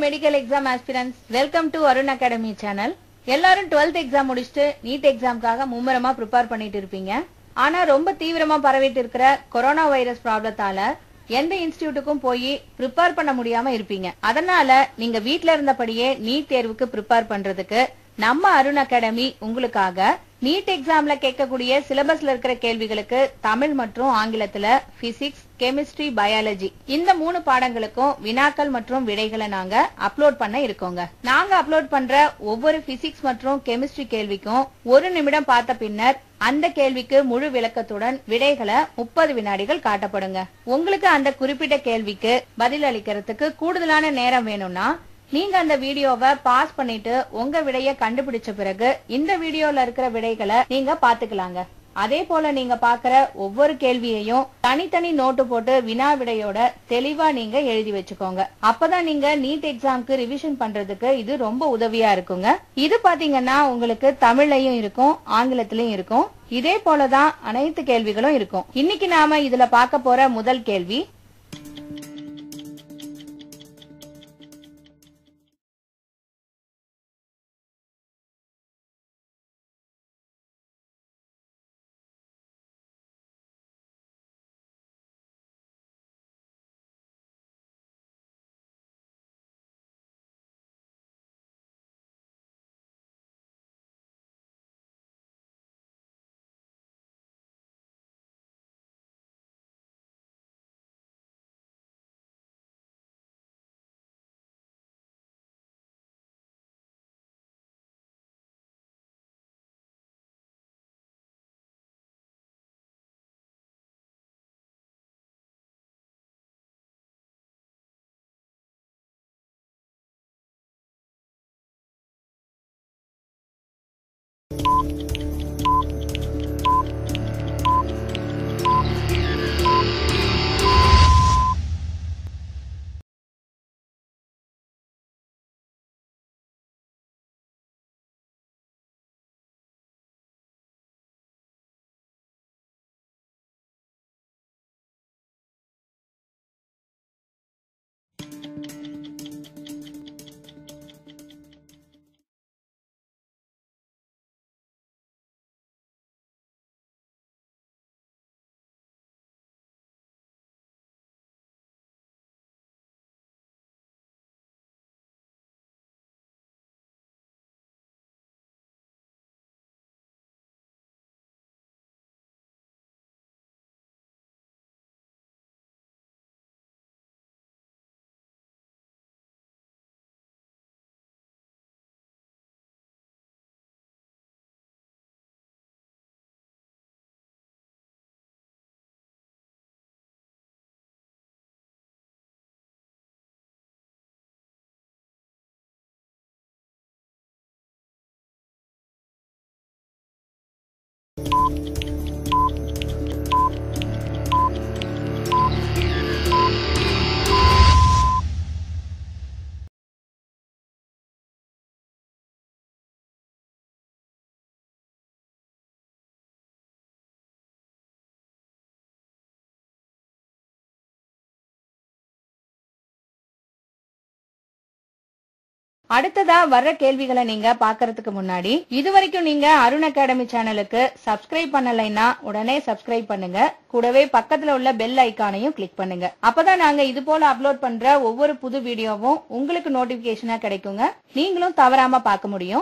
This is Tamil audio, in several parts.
medical exam aspirants welcome to Arun academy channel எல்லாரும் 12th எக்ஸாம் முடிச்சுட்டு நீட் எக்ஸாம்க்காக மும்முரமா ப்ரிப்பேர் பண்ணிட்டு இருப்பீங்க ஆனா ரொம்ப தீவிரமா பரவிட்டு இருக்கிற கொரோனா வைரஸ் ப்ராப்ளத்தால எந்த இன்ஸ்டிடியூட்டுக்கும் போய் ப்ரிப்பேர் பண்ண முடியாம இருப்பீங்க அதனால நீங்க வீட்ல இருந்தபடியே நீட் தேர்வுக்கு ப்ரிப்பேர் பண்றதுக்கு நம்ம அருண் அகாடமி உங்களுக்காக நீட் எக்ஸாம்ல கேட்கக்கூடிய சிலபஸ்ல இருக்கிற கேள்விகளுக்கு தமிழ் மற்றும் ஆங்கிலத்துல பிசிக்ஸ் கெமிஸ்ட்ரி பயாலஜி இந்த மூணு பாடங்களுக்கும் வினாக்கள் மற்றும் விடைகளை நாங்க அப்லோட் பண்ண இருக்கோங்க நாங்க அப்லோட் பண்ற ஒவ்வொரு பிசிக்ஸ் மற்றும் கெமிஸ்ட்ரி கேள்விக்கும் ஒரு நிமிடம் பார்த்த பின்னர் அந்த கேள்விக்கு முழு விளக்கத்துடன் விடைகளை முப்பது வினாடிகள் காட்டப்படுங்க உங்களுக்கு அந்த குறிப்பிட்ட கேள்விக்கு பதில் அளிக்கிறதுக்கு கூடுதலான நேரம் வேணும்னா நீங்க அந்த வீடியோவை பாஸ் பண்ணிட்டு உங்க விடைய கண்டுபிடிச்ச பிறகு இந்த வீடியோல இருக்கிற விடைகளை நீங்க பாத்துக்கலாங்க அதே போல நீங்க பாக்குற ஒவ்வொரு கேள்வியையும் தனித்தனி நோட்டு போட்டு வினா விடையோட தெளிவா நீங்க எழுதி வச்சுக்கோங்க அப்பதான் நீங்க நீட் எக்ஸாம்க்கு ரிவிஷன் பண்றதுக்கு இது ரொம்ப உதவியா இருக்குங்க இது பாத்தீங்கன்னா உங்களுக்கு தமிழ்லயும் இருக்கும் ஆங்கிலத்திலயும் இருக்கும் இதே போலதான் அனைத்து கேள்விகளும் இருக்கும் இன்னைக்கு நாம இதுல பார்க்க போற முதல் கேள்வி அடுத்ததா வர்ற கேள்விகளை நீங்க பாக்குறதுக்கு முன்னாடி இதுவரைக்கும் நீங்க அருண் அகாடமி சேனலுக்கு சப்ஸ்கிரைப் பண்ணலைன்னா உடனே சப்ஸ்கிரைப் பண்ணுங்க கூடவே பக்கத்துல உள்ள பெல் ஐகானையும் கிளிக் பண்ணுங்க அப்பதான் நாங்க இது போல அப்லோட் பண்ற ஒவ்வொரு புது வீடியோவும் உங்களுக்கு நோட்டிபிகேஷனா கிடைக்குங்க நீங்களும் தவறாம பார்க்க முடியும்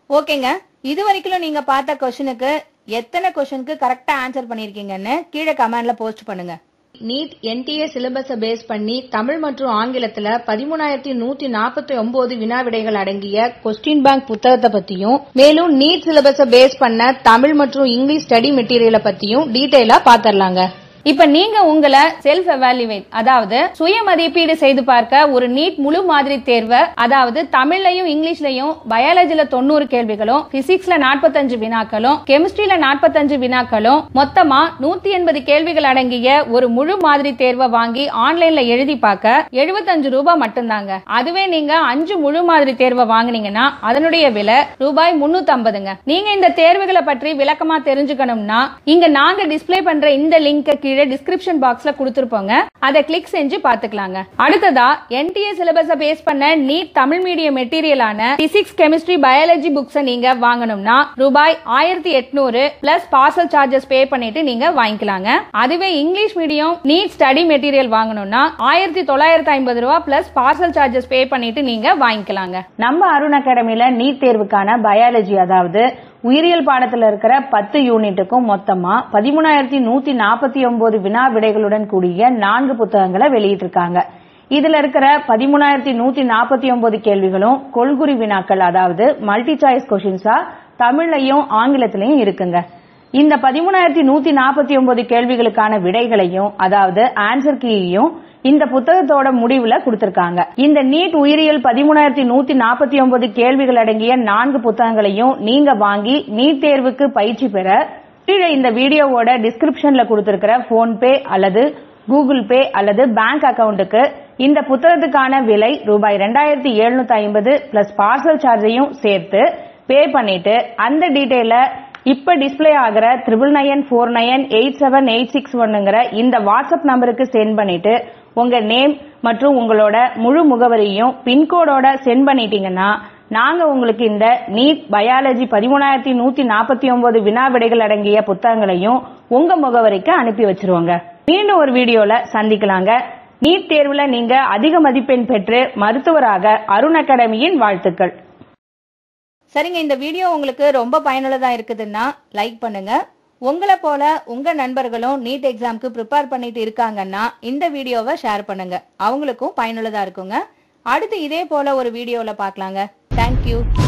ஓகேங்க இது வரைக்கும் நீங்க பார்த்த கொஸ்டினுக்கு எத்தனை கொஸ்டினுக்கு கரெக்டா ஆன்சர் பண்ணிருக்கீங்கன்னு கீழே கமெண்ட்ல போஸ்ட் பண்ணுங்க நீட் என்டிஏ சிலபஸ பேஸ் பண்ணி தமிழ் மற்றும் ஆங்கிலத்துல பதிமூணாயிரத்தி நூத்தி நாற்பத்தி ஒன்பது வினா விடைகள் அடங்கிய கொஸ்டின் பேங்க் புத்தகத்தை பத்தியும் மேலும் நீட் சிலபஸ பேஸ் பண்ண தமிழ் மற்றும் இங்கிலீஷ் ஸ்டடி மெட்டீரியலை பத்தியும் டீடைலா பாத்திரலாங்க இப்ப நீங்க உங்களை செல்ஃப் எவாலுவேட் அதாவது சுய மதிப்பீடு செய்து பார்க்க ஒரு நீட் முழு மாதிரி தேர்வை அதாவது தமிழ்லையும் இங்கிலீஷ்லயும் பயாலஜில தொண்ணூறு கேள்விகளும் பிசிக்ஸ்ல நாற்பத்தஞ்சு வினாக்களும் கெமிஸ்ட்ரியில நாற்பத்தஞ்சு வினாக்களும் மொத்தமா நூத்தி எண்பது கேள்விகள் அடங்கிய ஒரு முழு மாதிரி தேர்வை வாங்கி ஆன்லைன்ல எழுதி பார்க்க எழுபத்தஞ்சு ரூபாய் மட்டும்தாங்க அதுவே நீங்க அஞ்சு முழு மாதிரி தேர்வை வாங்குனீங்கன்னா அதனுடைய விலை ரூபாய் முன்னூத்தி ஐம்பதுங்க நீங்க இந்த தேர்வுகளை பற்றி விளக்கமா தெரிஞ்சுக்கணும்னா இங்க நாங்க டிஸ்ப்ளே பண்ற இந்த லிங்க் கீழே டிஸ்கிரிப்ஷன் பாக்ஸ்ல கொடுத்திருப்போங்க அதை கிளிக் செஞ்சு பாத்துக்கலாங்க அடுத்ததா என்டிஏ சிலபஸ பேஸ் பண்ண நீட் தமிழ் மீடியம் மெட்டீரியலான பிசிக்ஸ் கெமிஸ்ட்ரி பயாலஜி புக்ஸ் நீங்க வாங்கணும்னா ரூபாய் ஆயிரத்தி எட்நூறு பிளஸ் பார்சல் சார்ஜஸ் பே பண்ணிட்டு நீங்க வாங்கிக்கலாங்க அதுவே English medium NEET study material வாங்கணும்னா ஆயிரத்தி தொள்ளாயிரத்தி ஐம்பது ரூபா பிளஸ் பார்சல் சார்ஜஸ் பே பண்ணிட்டு நீங்க வாங்கிக்கலாங்க நம்ம அருண் அகாடமில நீட் தேர்வுக்கான பயாலஜி அதாவது உயிரியல் பாடத்துல இருக்கிற பத்து யூனிட்டுக்கும் மொத்தமா பதிமூணாயிரத்தி நூத்தி நாற்பத்தி ஒன்பது வினா விடைகளுடன் கூடிய நான்கு புத்தகங்களை வெளியிட்டிருக்காங்க இதுல இருக்கிற பதிமூணாயிரத்தி நூத்தி நாற்பத்தி ஒன்பது கேள்விகளும் கொள்குறி வினாக்கள் அதாவது மல்டி சாய்ஸ் கொஷின்ஸா தமிழ்லையும் ஆங்கிலத்திலையும் இருக்குங்க இந்த பதிமூணாயிரத்தி நூத்தி நாற்பத்தி ஒன்பது கேள்விகளுக்கான விடைகளையும் அதாவது ஆன்சர் கீயையும் இந்த புத்தகத்தோட முடிவுல கொடுத்திருக்காங்க இந்த நீட் உயிரியல் பதிமூணாயிரத்தி நூத்தி நாற்பத்தி ஒன்பது கேள்விகள் அடங்கிய நான்கு புத்தகங்களையும் நீங்க வாங்கி நீட் தேர்வுக்கு பயிற்சி பெற கீழே இந்த வீடியோவோட டிஸ்கிரிப்ஷன்ல கொடுத்திருக்கிற போன்பே அல்லது கூகுள் பே அல்லது பேங்க் அக்கவுண்ட்டுக்கு இந்த புத்தகத்துக்கான விலை ரூபாய் ரெண்டாயிரத்தி எழுநூத்தி ஐம்பது பிளஸ் பார்சல் சார்ஜையும் சேர்த்து பே பண்ணிட்டு அந்த டீட்டெயில இப்ப டிஸ்ப்ளே ஆகிற triple nine four nine eight seven eight six ஒன்னுங்கிற இந்த வாட்ஸ்அப் நம்பருக்கு சென்ட் பண்ணிட்டு உங்க நேம் மற்றும் உங்களோட முழு முகவரியும் பின்கோடோட சென்ட் பண்ணிட்டீங்கன்னா நாங்க உங்களுக்கு இந்த நீட் பயாலஜி பதிமூணாயிரத்தி நூத்தி நாற்பத்தி ஒன்பது வினா விடைகள் அடங்கிய புத்தகங்களையும் உங்க முகவரிக்கு அனுப்பி வச்சிருவோங்க மீண்டும் ஒரு வீடியோல சந்திக்கலாங்க நீட் தேர்வுல நீங்க அதிக மதிப்பெண் பெற்று மருத்துவராக அருண் அகாடமியின் வாழ்த்துக்கள் சரிங்க இந்த வீடியோ உங்களுக்கு ரொம்ப பயனுள்ளதா இருக்குதுன்னா லைக் பண்ணுங்க உங்களை போல உங்க நண்பர்களும் நீட் எக்ஸாம்க்கு ப்ரிப்பேர் பண்ணிட்டு இருக்காங்கன்னா இந்த வீடியோவை ஷேர் பண்ணுங்க அவங்களுக்கும் பயனுள்ளதா இருக்குங்க அடுத்து இதே போல ஒரு வீடியோல பார்க்கலாங்க தேங்க்யூ